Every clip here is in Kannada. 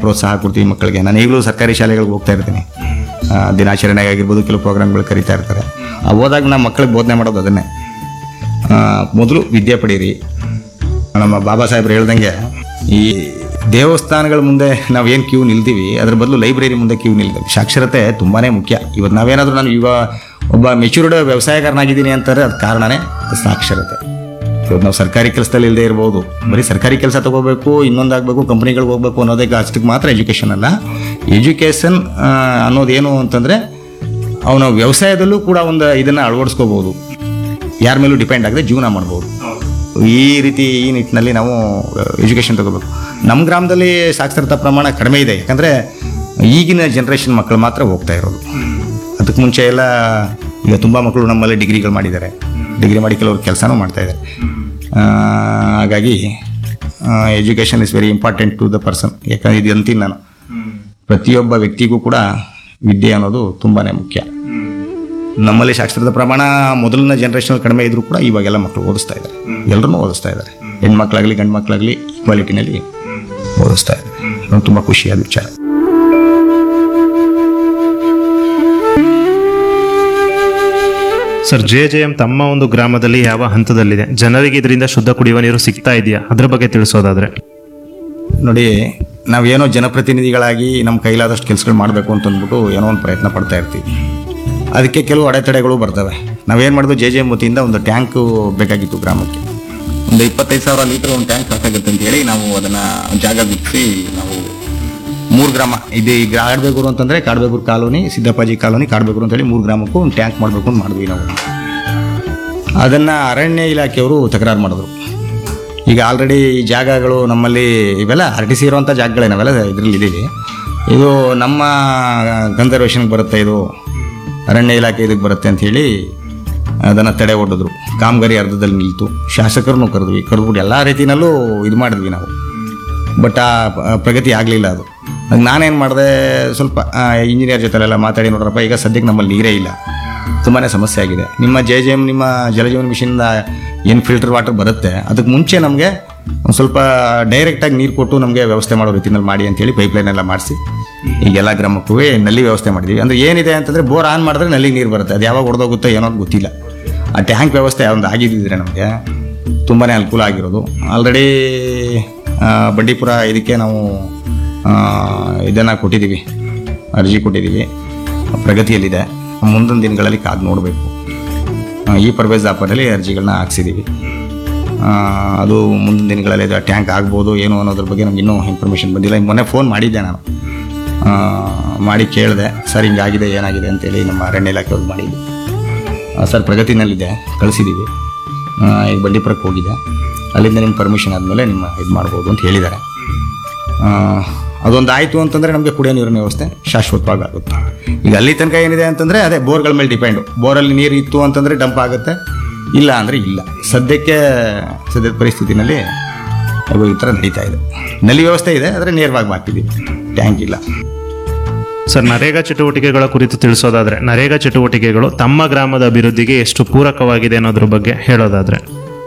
ಪ್ರೋತ್ಸಾಹ ಕೊಡ್ತೀವಿ ಮಕ್ಕಳಿಗೆ ನಾನು ಈಗಲೂ ಸರ್ಕಾರಿ ಶಾಲೆಗಳಿಗೆ ಹೋಗ್ತಾ ಇರ್ತೀನಿ ಆ, ದಿನಾಚರಣೆ ಆಗಿರ್ಬೋದು ಕೆಲವು ಪ್ರೋಗ್ರಾಮ್ಗಳು ಕರೀತಾ ಇರ್ತಾರೆ ಆ ಹೋದಾಗ ನಮ್ಮ ಮಕ್ಕಳಿಗೆ ಬೋಧನೆ ಮಾಡೋದು ಅದನ್ನೇ ಆ, ಮೊದಲು ವಿದ್ಯೆ ಪಡೀರಿ ನಮ್ಮ ಬಾಬಾ ಸಾಹೇಬ್ರು ಹೇಳ್ದಂಗೆ ಈ ದೇವಸ್ಥಾನಗಳ ಮುಂದೆ ನಾವು ಏನು ಕ್ಯೂ ನಿಲ್ತೀವಿ ಅದ್ರ ಬದಲು ಲೈಬ್ರರಿ ಮುಂದೆ ಕ್ಯೂ ನಿಲ್ತೀವಿ ಸಾಕ್ಷರತೆ ತುಂಬಾನೇ ಮುಖ್ಯ ಇವತ್ತು ನಾವೇನಾದರೂ ನಾನು ಇವಾಗ ಒಬ್ಬ ಮೆಚೂರ್ಡ್ ವ್ಯವಸಾಯಗಾರನಾಗಿದ್ದೀನಿ ಅಂತಾರೆ ಅದು ಕಾರಣನೇ ಸಾಕ್ಷರತೆ ಇವತ್ತು ನಾವು ಸರ್ಕಾರಿ ಕೆಲಸದಲ್ಲಿ ಇಲ್ಲದೆ ಇರ್ಬೋದು ಬರೀ ಸರ್ಕಾರಿ ಕೆಲಸ ತಗೋಬೇಕು ಇನ್ನೊಂದಾಗಬೇಕು ಕಂಪ್ನಿಗಳಿಗೆ ಹೋಗ್ಬೇಕು ಅನ್ನೋದೇ ಅಷ್ಟಕ್ಕೆ ಮಾತ್ರ ಎಜುಕೇಷನ್ ಅಲ್ಲ ಎಜುಕೇಷನ್ ಅನ್ನೋದೇನು ಅಂತಂದರೆ ಅವನ ವ್ಯವಸಾಯದಲ್ಲೂ ಕೂಡ ಒಂದು ಇದನ್ನು ಅಳವಡಿಸ್ಕೋಬೋದು ಯಾರ ಮೇಲೂ ಡಿಪೆಂಡ್ ಆಗದೆ ಜೀವನ ಮಾಡ್ಬೋದು ಈ ರೀತಿ ಈ ನಿಟ್ಟಿನಲ್ಲಿ ನಾವು ಎಜುಕೇಷನ್ ತಗೋಬೇಕು ನಮ್ಮ ಗ್ರಾಮದಲ್ಲಿ ಸಾಕ್ಷರತಾ ಪ್ರಮಾಣ ಕಡಿಮೆ ಇದೆ ಯಾಕಂದರೆ ಈಗಿನ ಜನ್ರೇಷನ್ ಮಕ್ಕಳು ಮಾತ್ರ ಹೋಗ್ತಾ ಇರೋದು ಅದಕ್ಕೆ ಮುಂಚೆ ಎಲ್ಲ ಈಗ ತುಂಬ ಮಕ್ಕಳು ನಮ್ಮಲ್ಲಿ ಡಿಗ್ರಿಗಳು ಮಾಡಿದ್ದಾರೆ ಡಿಗ್ರಿ ಮಾಡಿ ಕೆಲವರು ಕೆಲಸನೂ ಮಾಡ್ತಾ ಇದ್ದಾರೆ ಆ, ಹಾಗಾಗಿ education is very important to the person ಯಾಕಂದ್ರೆ ಇದು ಅಂತೀನಿ ನಾನು ಪ್ರತಿಯೊಬ್ಬ ವ್ಯಕ್ತಿಗೂ ಕೂಡ ವಿದ್ಯೆ ಅನ್ನೋದು ತುಂಬಾ ಮುಖ್ಯ ನಮ್ಮಲ್ಲಿ ಸಾಕ್ಷರತಾ ಪ್ರಮಾಣ ಮೊದಲಿನ ಜನ್ರೇಷನ್ ಕಡಿಮೆ ಇದ್ರೂ ಕೂಡ ಇವಾಗೆಲ್ಲ ಮಕ್ಕಳು ಓದಿಸ್ತಾ ಇದ್ದಾರೆ ಎಲ್ಲರೂ ಓದಿಸ್ತಾ ಇದ್ದಾರೆ ಹೆಣ್ಮಕ್ಳಾಗಲಿ ಗಂಡು ಮಕ್ಕಳಾಗಲಿ ಈಕ್ವಾಲಿಟಿನಲ್ಲಿ ಓದಿಸ್ತಾ ಇದ್ದಾರೆ ಅದು ತುಂಬ ಖುಷಿಯಾದ ವಿಚಾರ ಸರ್ ಜೆ ಜೆ ಎಂ ತಮ್ಮ ಒಂದು ಗ್ರಾಮದಲ್ಲಿ ಯಾವ ಹಂತದಲ್ಲಿದೆ ಜನರಿಗೆ ಇದರಿಂದ ಶುದ್ಧ ಕುಡಿಯುವ ನೀರು ಸಿಗ್ತಾ ಇದೆಯಾ ಅದ್ರ ಬಗ್ಗೆ ತಿಳಿಸೋದಾದ್ರೆ ನೋಡಿ ನಾವೇನೋ ಜನಪ್ರತಿನಿಧಿಗಳಾಗಿ ನಮ್ಮ ಕೈಲಾದಷ್ಟು ಕೆಲಸಗಳು ಮಾಡಬೇಕು ಅಂತ ಅಂದ್ಬಿಟ್ಟು ಏನೋ ಒಂದು ಪ್ರಯತ್ನ ಪಡ್ತಾ ಇರ್ತೀವಿ ಅದಕ್ಕೆ ಕೆಲವು ಅಡೆತಡೆಗಳು ಬರ್ತವೆ ನಾವೇನು ಮಾಡಿದ್ವು ಜೆ ಜೆ ವತಿಯಿಂದ ಒಂದು ಟ್ಯಾಂಕು ಬೇಕಾಗಿತ್ತು ಗ್ರಾಮಕ್ಕೆ ಒಂದು ಇಪ್ಪತ್ತೈದು ಸಾವಿರ ಲೀಟರ್ ಒಂದು ಟ್ಯಾಂಕ್ ಸಾಕಾಗುತ್ತೆ ಅಂತ ಹೇಳಿ ನಾವು ಅದನ್ನ ಜಾಗ ಗುರ್ತಿಸಿ ನಾವು ಮೂರು ಗ್ರಾಮ ಇದು ಈಗ ಆಡ್ಬೇಗೂರು ಅಂತಂದ್ರೆ ಕಾಡ್ಬೇಗೂರು ಕಾಲೋನಿ ಸಿದ್ದಪ್ಪಾಜಿ ಕಾಲೋನಿ ಕಾಡ್ಬೇಗೂರು ಅಂತೇಳಿ ಮೂರು ಗ್ರಾಮಕ್ಕೂ ಒಂದು ಟ್ಯಾಂಕ್ ಮಾಡಬೇಕು ಅಂತ ಮಾಡಿದ್ವಿ ನಾವು ಅದನ್ನ ಅರಣ್ಯ ಇಲಾಖೆಯವರು ತಕರಾರು ಮಾಡಿದ್ರು ಈಗ ಆಲ್ರೆಡಿ ಈ ಜಾಗಗಳು ನಮ್ಮಲ್ಲಿ ಇವೆಲ್ಲ ಆರ್ ಟಿ ಸಿ ಇರುವಂಥ ಜಾಗಗಳೇ ನಾವೆಲ್ಲ ಇದರಲ್ಲಿ ಇದ್ದೀವಿ ಇದು ನಮ್ಮ ಕನ್ಸರ್ವೇಷನ್ಗೆ ಬರುತ್ತೆ ಇದು ಅರಣ್ಯ ಇಲಾಖೆ ಇದಕ್ಕೆ ಬರುತ್ತೆ ಅಂತ ಹೇಳಿ ಅದನ್ನು ತಡೆ ಹೊಡೆದ್ರು ಕಾಮಗಾರಿ ಅರ್ಧದಲ್ಲಿ ನಿಲ್ತು ಶಾಸಕರನ್ನು ಕರೆದ್ವಿ ಕರೆದ್ಬಿಟ್ಟು ಎಲ್ಲ ರೀತಿನಲ್ಲೂ ಇದು ಮಾಡಿದ್ವಿ ನಾವು ಬಟ್ ಆ ಪ- ಪ್ರಗತಿ ಆಗಲಿಲ್ಲ ಅದು ಆಗ ನಾನೇನು ಮಾಡಿದೆ ಸ್ವಲ್ಪ ಇಂಜಿನಿಯರ್ ಜೊತೆಲೆಲ್ಲ ಮಾತಾಡಿ ನೋಡ್ರಪ್ಪ ಈಗ ಸದ್ಯಕ್ಕೆ ನಮ್ಮಲ್ಲಿ ನೀರೇ ಇಲ್ಲ ತುಂಬಾ ಸಮಸ್ಯೆ ಆಗಿದೆ ನಿಮ್ಮ ಜೆ ಜೆ ಎಮ್ ನಿಮ್ಮ ಜಲಜೀವನ ಮಿಷನಿಂದ ಏನು ಫಿಲ್ಟರ್ ವಾಟರ್ ಬರುತ್ತೆ ಅದಕ್ಕೆ ಮುಂಚೆ ನಮಗೆ ಒಂದು ಸ್ವಲ್ಪ ಡೈರೆಕ್ಟಾಗಿ ನೀರು ಕೊಟ್ಟು ನಮಗೆ ವ್ಯವಸ್ಥೆ ಮಾಡೋ ರೀತಿನಲ್ಲಿ ಮಾಡಿ ಅಂತೇಳಿ ಪೈಪ್ಲೈನ್ ಎಲ್ಲ ಮಾಡಿಸಿ ಈಗೆಲ್ಲ ಗ್ರಾಮಕ್ಕೂ ನಲ್ಲಿ ವ್ಯವಸ್ಥೆ ಮಾಡಿದ್ದೀವಿ ಅಂದರೆ ಏನಿದೆ ಅಂತಂದರೆ ಬೋರ್ ಆನ್ ಮಾಡಿದ್ರೆ ನಲ್ಲಿಗೆ ನೀರು ಬರುತ್ತೆ ಅದು ಯಾವಾಗ ಹೊಡೆದೋಗುತ್ತೋ ಏನೋ ಅಂತ ಗೊತ್ತಿಲ್ಲ ಆ ಟ್ಯಾಂಕ್ ವ್ಯವಸ್ಥೆ ಒಂದು ಆಗಿದ್ದಿದ್ರೆ ನಮಗೆ ತುಂಬಾ ಅನುಕೂಲ ಆಗಿರೋದು ಆಲ್ರೆಡಿ ಬಂಡೀಪುರ ಇದಕ್ಕೆ ನಾವು ಇದನ್ನು ಕೊಟ್ಟಿದ್ದೀವಿ ಅರ್ಜಿ ಕೊಟ್ಟಿದ್ದೀವಿ ಪ್ರಗತಿಯಲ್ಲಿದೆ ಮುಂದಿನ ದಿನಗಳಲ್ಲಿ ಕಾದು ನೋಡಬೇಕು ಈ ಪರ್ವೇಜ್ ಆಪರಲ್ಲಿ ಅರ್ಜಿಗಳನ್ನ ಹಾಕ್ಸಿದ್ದೀವಿ ಆ, ಅದು ಮುಂದಿನ ದಿನಗಳಲ್ಲಿ ಅದು ಟ್ಯಾಂಕ್ ಆಗ್ಬೋದು ಏನು ಅನ್ನೋದ್ರ ಬಗ್ಗೆ ನಮ್ಗೆ ಇನ್ನೂ ಇನ್ಫಾರ್ಮೇಷನ್ ಬಂದಿಲ್ಲ ಈಗ ಮೊನ್ನೆ ಫೋನ್ ಮಾಡಿದ್ದೆ ನಾನು ಆ, ಮಾಡಿ ಕೇಳಿದೆ ಸರ್ ಹಿಂಗಾಗಿದೆ ಏನಾಗಿದೆ ಅಂತೇಳಿ ನಮ್ಮ ಅರಣ್ಯ ಇಲಾಖೆಯವ್ರು ಮಾಡಿದ್ವಿ ಆ, ಸರ್ ಪ್ರಗತಿನಲ್ಲಿದೆ ಕಳಿಸಿದ್ದೀವಿ ಆ, ಈಗ ಬಂಡೀಪುರಕ್ಕೆ ಹೋಗಿದೆ ಅಲ್ಲಿಂದ ನಿಮ್ಮ ಪರ್ಮಿಷನ್ ಆದಮೇಲೆ ನಿಮ್ಮ ಇದು ಮಾಡ್ಬೋದು ಅಂತ ಹೇಳಿದ್ದಾರೆ ಆ, ಅದೊಂದು ಆಯಿತು ಅಂತಂದರೆ ನಮಗೆ ಕುಡಿಯೋ ನೀರಿನ ವ್ಯವಸ್ಥೆ ಶಾಶ್ವತವಾಗಿ ಆಗುತ್ತೆ ಈಗ ಅಲ್ಲಿ ತನಕ ಏನಿದೆ ಅಂತಂದರೆ ಅದೇ ಬೋರ್ಗಳ ಮೇಲೆ ಡಿಪೆಂಡು ಬೋರಲ್ಲಿ ನೀರು ಇತ್ತು ಅಂತಂದರೆ ಡಂಪ್ ಆಗುತ್ತೆ ಇಲ್ಲ ಅಂದರೆ ಇಲ್ಲ ಸದ್ಯಕ್ಕೆ ಸದ್ಯದ ಪರಿಸ್ಥಿತಿನಲ್ಲಿ ಅದು ಈ ಥರ ನಡೀತಾ ಇದೆ ನಲ್ಲಿ ವ್ಯವಸ್ಥೆ ಇದೆ ಆದರೆ ನೇರವಾಗಿ ಮಾಡ್ತಿದ್ದೀವಿ ಟ್ಯಾಂಕ್ ಇಲ್ಲ ಸರ್ ನರೇಗಾ ಚಟುವಟಿಕೆಗಳ ಕುರಿತು ತಿಳಿಸೋದಾದ್ರೆ ನರೇಗಾ ಚಟುವಟಿಕೆಗಳು ತಮ್ಮ ಗ್ರಾಮದ ಅಭಿವೃದ್ಧಿಗೆ ಎಷ್ಟು ಪೂರಕವಾಗಿದೆ ಅನ್ನೋದ್ರ ಬಗ್ಗೆ ಹೇಳೋದಾದ್ರೆ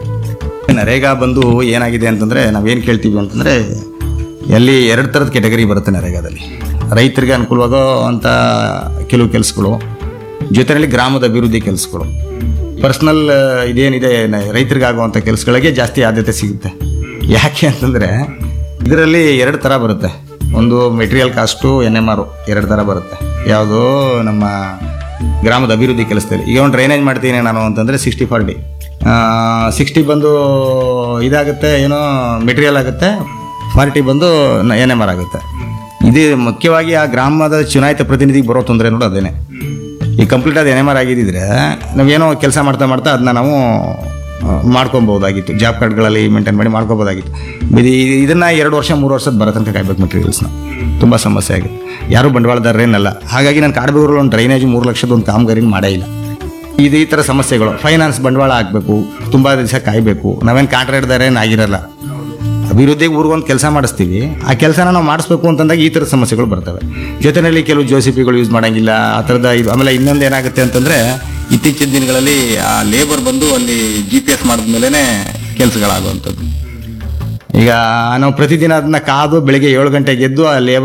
ನರೇಗಾ ಬಂದು ಏನಾಗಿದೆ ಅಂತಂದರೆ ನಾವೇನು ಕೇಳ್ತೀವಿ ಅಂತಂದರೆ ಎಲ್ಲಿ ಎರಡು ಥರದ ಕೆಟಗರಿ ಬರುತ್ತೆ ನರೇಗಾದಲ್ಲಿ ರೈತರಿಗೆ ಅನುಕೂಲವಾಗೋ ಅಂಥ ಕೆಲವು ಕೆಲಸಗಳು ಜೊತೆಯಲ್ಲಿ ಗ್ರಾಮದ ಅಭಿವೃದ್ಧಿ ಕೆಲಸಗಳು ಪರ್ಸ್ನಲ್ ಇದೇನಿದೆ ನ- ರೈತರಿಗಾಗುವಂಥ ಕೆಲಸಗಳಿಗೆ ಜಾಸ್ತಿ ಆದ್ಯತೆ ಸಿಗುತ್ತೆ ಯಾಕೆ ಅಂತಂದರೆ ಇದರಲ್ಲಿ ಎರಡು ಥರ ಬರುತ್ತೆ ಒಂದು ಮೆಟೀರಿಯಲ್ ಕಾಸ್ಟು ಎನ್ ಎಮ್ ಆರು ಎರಡು ಥರ ಬರುತ್ತೆ ಯಾವುದು ನಮ್ಮ ಗ್ರಾಮದ ಅಭಿವೃದ್ಧಿ ಕೆಲಸದಲ್ಲಿ ಈಗ ಒಂದು ಡ್ರೈನೇಜ್ ಮಾಡ್ತೀನಿ ನಾನು ಅಂತಂದರೆ ಸಿಕ್ಸ್ಟಿ ಫಾರ್ಟಿ ಸಿಕ್ಸ್ಟಿ ಬಂದು ಇದಾಗುತ್ತೆ ಏನೋ ಮೆಟೀರಿಯಲ್ ಆಗುತ್ತೆ ಫಾರ್ಟಿ ಬಂದು ಎನ್ ಎಮ್ ಆರ್ ಆಗುತ್ತೆ ಇದು ಮುಖ್ಯವಾಗಿ ಆ ಗ್ರಾಮದ ಚುನಾಯಿತ ಪ್ರತಿನಿಧಿಗೆ ಬರೋ ತೊಂದರೆ ನೋಡು ಅದೇನೆ ಈ ಕಂಪ್ಲೀಟ್ ಆದ ಎನ್ ಎಮ್ ಆರ್ ಆಗಿದ್ದಿದ್ರೆ ನಾವೇನೋ ಕೆಲಸ ಮಾಡ್ತಾ ಮಾಡ್ತಾ ಅದನ್ನ ನಾವು ಆ, ಮಾಡ್ಕೊಬೋದಾಗಿತ್ತು ಜಾಬ್ ಕಾರ್ಡ್ಗಳಲ್ಲಿ ಮೇಂಟೈನ್ ಮಾಡಿ ಮಾಡ್ಕೋಬೋದಾಗಿತ್ತು ಇದು ಇದನ್ನ ಎರಡು ವರ್ಷ ಮೂರು ವರ್ಷದ ಬರೋ ತನಕ ಕಾಯ್ಬೇಕು ಮೆಟೀರಿಯಲ್ಸ್ನ ತುಂಬ ಸಮಸ್ಯೆ ಆಗಿದೆ ಯಾರೂ ಬಂಡವಾಳದಾರರೇನಲ್ಲ ಹಾಗಾಗಿ ನಾನು ಕಾಡಬೇಗೂರಲ್ಲಿ ಒಂದು ಡ್ರೈನೇಜ್ ಮೂರು ಲಕ್ಷದ ಒಂದು ಕಾಮಗಾರಿನ ಮಾಡೇ ಇಲ್ಲ ಇದು ಈ ಥರ ಸಮಸ್ಯೆಗಳು ಫೈನಾನ್ಸ್ ಬಂಡವಾಳ ಹಾಕಬೇಕು ತುಂಬ ದಿವಸ ಕಾಯಬೇಕು ನಾವೇನು ಕಾಂಟ್ರಾಕ್ಟ್ದಾರೇನು ಆಗಿರಲ್ಲ ಅಭಿವೃದ್ಧಿಗೆ ಊರಿಗೊಂದು ಕೆಲಸ ಮಾಡಿಸ್ತೀವಿ ಆ ಕೆಲಸನ ನಾವು ಮಾಡಿಸ್ಬೇಕು ಅಂತಂದಾಗ ಈ ಥರದ ಸಮಸ್ಯೆಗಳು ಬರ್ತವೆ ಜೊತೆಯಲ್ಲಿ ಕೆಲವು ಜೋಸಿಪಿಗಳು ಯೂಸ್ ಮಾಡಂಗಿಲ್ಲ ಆ ಥರದ ಇದು ಆಮೇಲೆ ಇನ್ನೊಂದು ಏನಾಗುತ್ತೆ ಅಂತಂದರೆ ಇತ್ತೀಚಿನ ದಿನಗಳಲ್ಲಿ ಆ ಲೇಬರ್ ಬಂದು ಅಲ್ಲಿ ಜಿ ಪಿ ಎಸ್ ಮಾಡಿದ್ಮೇಲೆ ಕೆಲಸಗಳಾಗುವಂಥದ್ದು ಈಗ ನಾವು ಪ್ರತಿದಿನ ಅದನ್ನ ಕಾದು ಬೆಳಿಗ್ಗೆ ಏಳು ಗಂಟೆಗೆ ಎದ್ದು ಆ ಲೇಬರ್